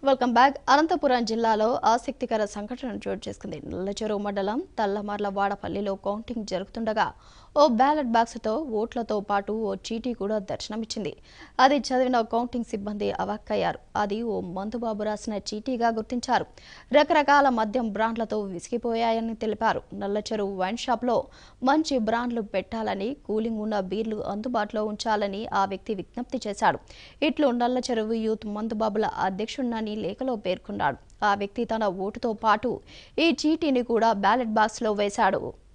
welcome back Anantapuram జిల్లాలో ఆసక్తికర సంఘటన చోటు చేసుకుంది నల్లచెరువు మండలం తల్లమర్ల వాడపల్లిలో కౌంటింగ్ జరుగుతుండగా ఓ బ్యాలెట్ బాక్స్తో ఓట్లతో పాటు ఓ చీటీ కూడా దర్శనమిచ్చింది అది చదివిన కౌంటింగ్ సిబ్బంది అవాక్కయ్యారు అది ఓ మందుబాబు రాసిన చీటీగా గుర్తించారు రకరకాల మద్యం బ్రాండ్లతో విసిగిపోయాయని తెలిపారు నల్లచెరువు వైన్ షాప్లో మంచి బ్రాండ్లు పెట్టాలని కూలింగ్ ఉన్న బీర్లు అందుబాటులో ఉంచాలని ఆ వ్యక్తి విజ్ఞప్తి చేశాడు ఇట్లు నల్లచెరువు యూత్ మందుబాబుల అధ్యక్షుడినని లేఖలో పేర్కొన్నాడు ఆ వ్యక్తి తన ఓటుతో పాటు ఈ చీటీని కూడా బ్యాలెట్ బాక్స్లో వేశాడు